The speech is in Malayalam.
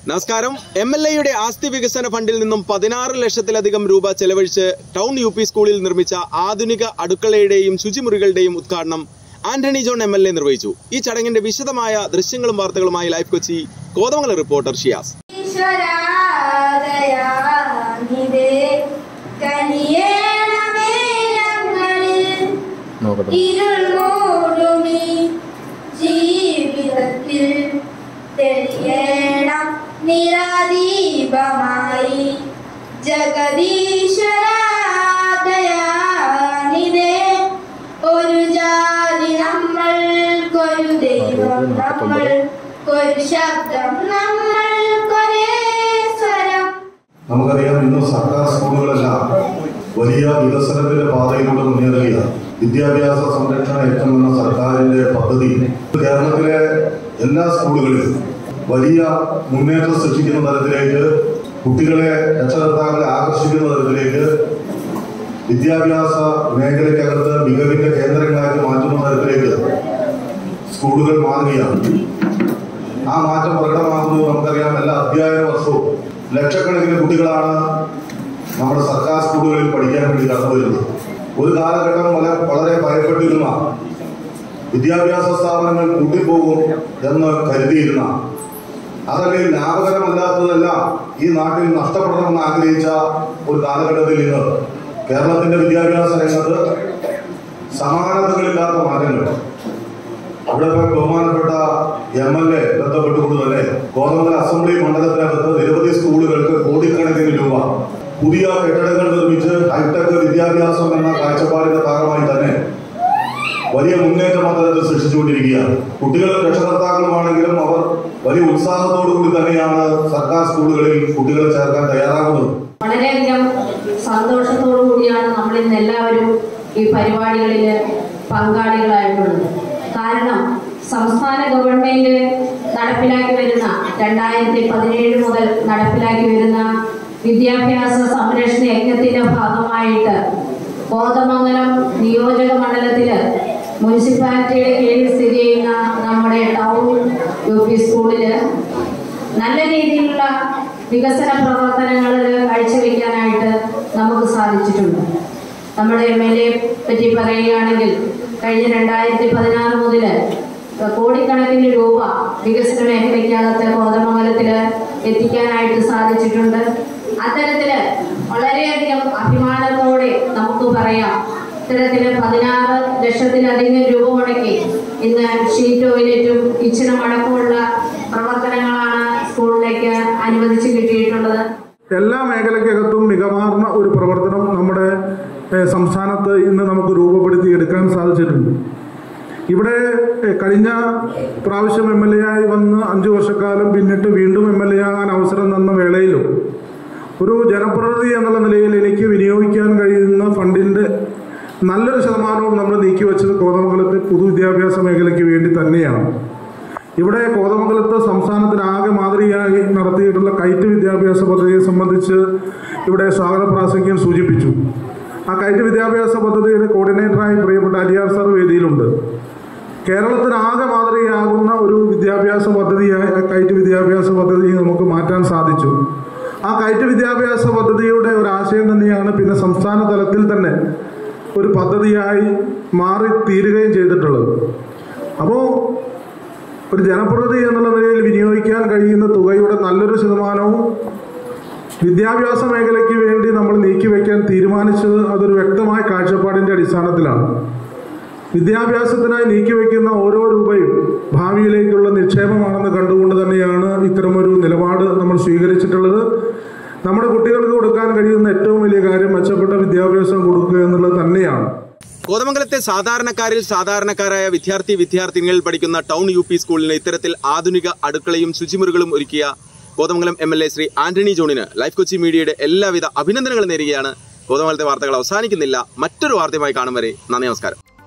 നമസ്കാരം എം എൽ എയുടെ ആസ്തി വികസന ഫണ്ടിൽ നിന്നും പതിനാറ് ലക്ഷത്തിലധികം രൂപ ചെലവഴിച്ച് ടൗൺ യു പി സ്കൂളിൽ നിർമ്മിച്ച ആധുനിക അടുക്കളയുടെയും ശുചിമുറികളുടെയും ഉദ്ഘാടനം Antony John M L A നിർവഹിച്ചു ഈ ചടങ്ങിന്റെ വിശദമായ ദൃശ്യങ്ങളും വാർത്തകളുമായി ലൈഫ് കൊച്ചി കോതമംഗല റിപ്പോർട്ടർ ഷിയാസ് ഈശ്വരാദയാനിധേ കനിയേണമേ ഞങ്ങളിൽ ഇരുൾ മൂടുമി ജീവിതത്തിൽ തെളിയണം നിറദീപമായി ജഗദീശ്വരാദയാനിധേ ഒരു ജാതി നമ്മൾക്കൊരു ദൈവം നമ്മൾക്കൊരു ശബ്ദം നമ്മൾക്കൊരേ സ്വരം നമുക്കറിയാം ഇന്ന് സർക്കാർ സ്കൂളുകളെല്ലാം വലിയ വികസനത്തിന്റെ പാതയിലൂടെ മുന്നേറുകയാണ് വിദ്യാഭ്യാസ സംരക്ഷണ യജ്ഞം എന്ന സർക്കാരിന്റെ പദ്ധതി കേരളത്തിലെ എല്ലാ സ്കൂളുകളിലും വലിയ മുന്നേറ്റം സൃഷ്ടിക്കുന്ന തരത്തിലേക്ക് കുട്ടികളെ രക്ഷകർത്താക്കളെ ആകർഷിക്കുന്ന തരത്തിലേക്ക് വിദ്യാഭ്യാസ മേഖലയ്ക്കകത്ത് മികവിന്റെ കേന്ദ്രങ്ങളാക്കി മാറ്റുന്ന തരത്തിലേക്ക് സ്കൂളുകൾ മാറുകയാണ് ആ മാറ്റം പ്രകടമാകുന്നത് നമുക്കറിയാം എല്ലാ അധ്യയന വർഷവും ലക്ഷക്കണക്കിന് കുട്ടികളാണ് നമ്മുടെ സർക്കാർ സ്കൂളുകളിൽ പഠിക്കാൻ വേണ്ടി കടന്നു വരുന്നത് ഒരു കാലഘട്ടം വളരെ വളരെ ഭയപ്പെട്ടിരുന്ന വിദ്യാഭ്യാസ സ്ഥാപനങ്ങൾ കൂട്ടിപ്പോകും എന്ന് കരുതിയിരുന്ന അതല്ലെങ്കിൽ ലാഭകരമല്ലാത്തതെല്ലാം ഈ നാട്ടിൽ നഷ്ടപ്പെടണമെന്ന് ആഗ്രഹിച്ച ഒരു കാലഘട്ടത്തിൽ ഇന്ന് കേരളത്തിന്റെ വിദ്യാഭ്യാസ രംഗത്ത് സമാനതകളില്ലാത്ത മാറ്റങ്ങൾ അവിടെ ഇപ്പോൾ ബഹുമാനപ്പെട്ട എം എൽ എ ബന്ധപ്പെട്ടുകൊണ്ട് തന്നെ കോതമംഗല അസംബ്ലി മണ്ഡലത്തിനകത്ത് നിരവധി സ്കൂളുകൾക്ക് കോടിക്കണക്കിന് രൂപ പുതിയ കെട്ടിടങ്ങൾ നിർമ്മിച്ച് ഹൈടെക് വിദ്യാഭ്യാസം എന്ന കാഴ്ചപ്പാടിന്റെ ഭാഗമായി തന്നെ വലിയ മുന്നേറ്റം അത്തരത്തിൽ സൃഷ്ടിച്ചുകൊണ്ടിരിക്കുകയാണ് കുട്ടികളും രക്ഷകർത്താക്കളുമാണെങ്കിലും അവർ വലിയ ഉത്സാഹത്തോടു കൂടി തന്നെയാണ് സർക്കാർ സ്കൂളുകളിൽ കുട്ടികളെ ചേർക്കാൻ തയ്യാറാകുന്നത് വളരെയധികം സന്തോഷത്തോടു കൂടിയാണ് നമ്മൾ ഇന്ന് എല്ലാവരും ഈ പരിപാടികളിൽ പങ്കാളികളായിട്ടുള്ളത് കാരണം സംസ്ഥാന ഗവൺമെന്റ് നടപ്പിലാക്കി വരുന്ന രണ്ടായിരത്തി പതിനേഴ് മുതൽ നടപ്പിലാക്കി വരുന്ന വിദ്യാഭ്യാസ സംരക്ഷണ യജ്ഞത്തിന്റെ ഭാഗമായിട്ട് കോതമംഗലം നിയോജക മണ്ഡലത്തില് മുനിസിപ്പാലിറ്റിയുടെ കീഴിൽ സ്ഥിതി ചെയ്യുന്ന നമ്മുടെ ടൗൺ യു പി സ്കൂളില് നല്ല രീതിയിലുള്ള വികസന പ്രവർത്തനങ്ങൾ കാഴ്ചവെക്കാനായിട്ട് നമുക്ക് സാധിച്ചിട്ടുണ്ട് നമ്മുടെ എം എൽ എ പറ്റി പറയുകയാണെങ്കിൽ കഴിഞ്ഞ രണ്ടായിരത്തി പതിനാറ് മുതൽ കോടിക്കണക്കിന് രൂപ വികസന മേഖലയ്ക്കകത്ത് കോതമംഗലത്തിൽ എത്തിക്കാനായിട്ട് സാധിച്ചിട്ടുണ്ട് അത്തരത്തില് വളരെയധികം അഭിമാനത്തോടെ നമുക്ക് പറയാം ഇത്തരത്തില് പതിനാറ് ലക്ഷത്തിലധികം രൂപ മുടക്കി ഇന്ന് ഷീറ്റ് ടോയ്ലറ്റും കിച്ചണും അടക്കമുള്ള പ്രവർത്തനങ്ങളാണ് സ്കൂളിലേക്ക് അനുവദിച്ച് കിട്ടിയിട്ടുള്ളത് എല്ലാ മേഖലയ്ക്കകത്തും മികവാർന്ന ഒരു പ്രവർത്തനം നമ്മുടെ ഏഹ്, സംസ്ഥാനത്ത് ഇന്ന് നമുക്ക് രൂപപ്പെടുത്തി എടുക്കാൻ സാധിച്ചിട്ടുണ്ട് ഇവിടെ ഏഹ്, കഴിഞ്ഞ പ്രാവശ്യം എം എൽ എ ആയി വന്ന് അഞ്ചു വർഷക്കാലം പിന്നിട്ട് വീണ്ടും എം എൽ എ ആകാൻ അവസരം തന്ന വേളയിലും ഒരു ജനപ്രതിനിധി എന്നുള്ള നിലയിൽ എനിക്ക് വിനിയോഗിക്കാൻ കഴിയുന്ന ഫണ്ടിൻ്റെ നല്ലൊരു ശതമാനവും നമ്മൾ നീക്കിവെച്ചത് കോതമംഗലത്തെ പൊതുവിദ്യാഭ്യാസ മേഖലയ്ക്ക് വേണ്ടി തന്നെയാണ് ഇവിടെ കോതമംഗലത്ത് സംസ്ഥാനത്തിനാകെ മാതൃകയായി നടത്തിയിട്ടുള്ള കയറ്റ് വിദ്യാഭ്യാസ പദ്ധതിയെ സംബന്ധിച്ച് ഇവിടെ സ്വാഗത പ്രാസംഗ്യം സൂചിപ്പിച്ചു ആ കയറ്റ് വിദ്യാഭ്യാസ പദ്ധതിയുടെ കോർഡിനേറ്ററായി പ്രിയപ്പെട്ട അലിയാർ സാർ വേദിയിലുണ്ട് കേരളത്തിനാകെ മാതൃകയാകുന്ന ഒരു വിദ്യാഭ്യാസ പദ്ധതിയായി ആ കയറ്റ് വിദ്യാഭ്യാസ പദ്ധതി നമുക്ക് മാറ്റാൻ സാധിച്ചു ആ കയറ്റ് വിദ്യാഭ്യാസ പദ്ധതിയുടെ ഒരു ആശയം തന്നെയാണ് പിന്നെ സംസ്ഥാന തലത്തിൽ തന്നെ ഒരു പദ്ധതിയായി മാറി തീരുകയും ചെയ്തിട്ടുള്ളത് അപ്പോൾ ഒരു ജനപ്രതിനിധി എന്നുള്ള നിലയിൽ വിനിയോഗിക്കാൻ കഴിയുന്ന തുകയുടെ നല്ലൊരു ശതമാനവും വിദ്യാഭ്യാസ മേഖലയ്ക്ക് വേണ്ടി നമ്മൾ നീക്കിവെക്കാൻ തീരുമാനിച്ചത് അതൊരു വ്യക്തമായ കാഴ്ചപ്പാടിന്റെ അടിസ്ഥാനത്തിലാണ് വിദ്യാഭ്യാസത്തിനായി നീക്കിവെക്കുന്ന ഓരോ രൂപയും ഭാവിയിലേക്കുള്ള നിക്ഷേപമാണെന്ന് കണ്ടുകൊണ്ട് തന്നെയാണ് ഇത്തരമൊരു നിലപാട് നമ്മൾ സ്വീകരിച്ചിട്ടുള്ളത് നമ്മുടെ കുട്ടികൾക്ക് കൊടുക്കാൻ കഴിയുന്ന ഏറ്റവും വലിയ കാര്യം മെച്ചപ്പെട്ട വിദ്യാഭ്യാസം കൊടുക്കുക എന്നുള്ളത് തന്നെയാണ് കോതമംഗലത്തെ സാധാരണക്കാരിൽ സാധാരണക്കാരായ വിദ്യാർത്ഥി വിദ്യാർത്ഥിനികൾ പഠിക്കുന്ന ടൗൺ യു പി സ്കൂളിന് ഇത്തരത്തിൽ ആധുനിക അടുക്കളയും ശുചിമുറികളും ഒരുക്കിയ Kothamangalam M L A Shri Antony ജോണിന് ലൈഫ് കൊച്ചി മീഡിയയുടെ എല്ലാവിധ അഭിനന്ദനങ്ങളും നേരുകയാണ് കോതമംഗലത്തെ വാർത്തകൾ അവസാനിക്കുന്നില്ല മറ്റൊരു വാർത്തയുമായി കാണും വരെ നന്ദി നമസ്കാരം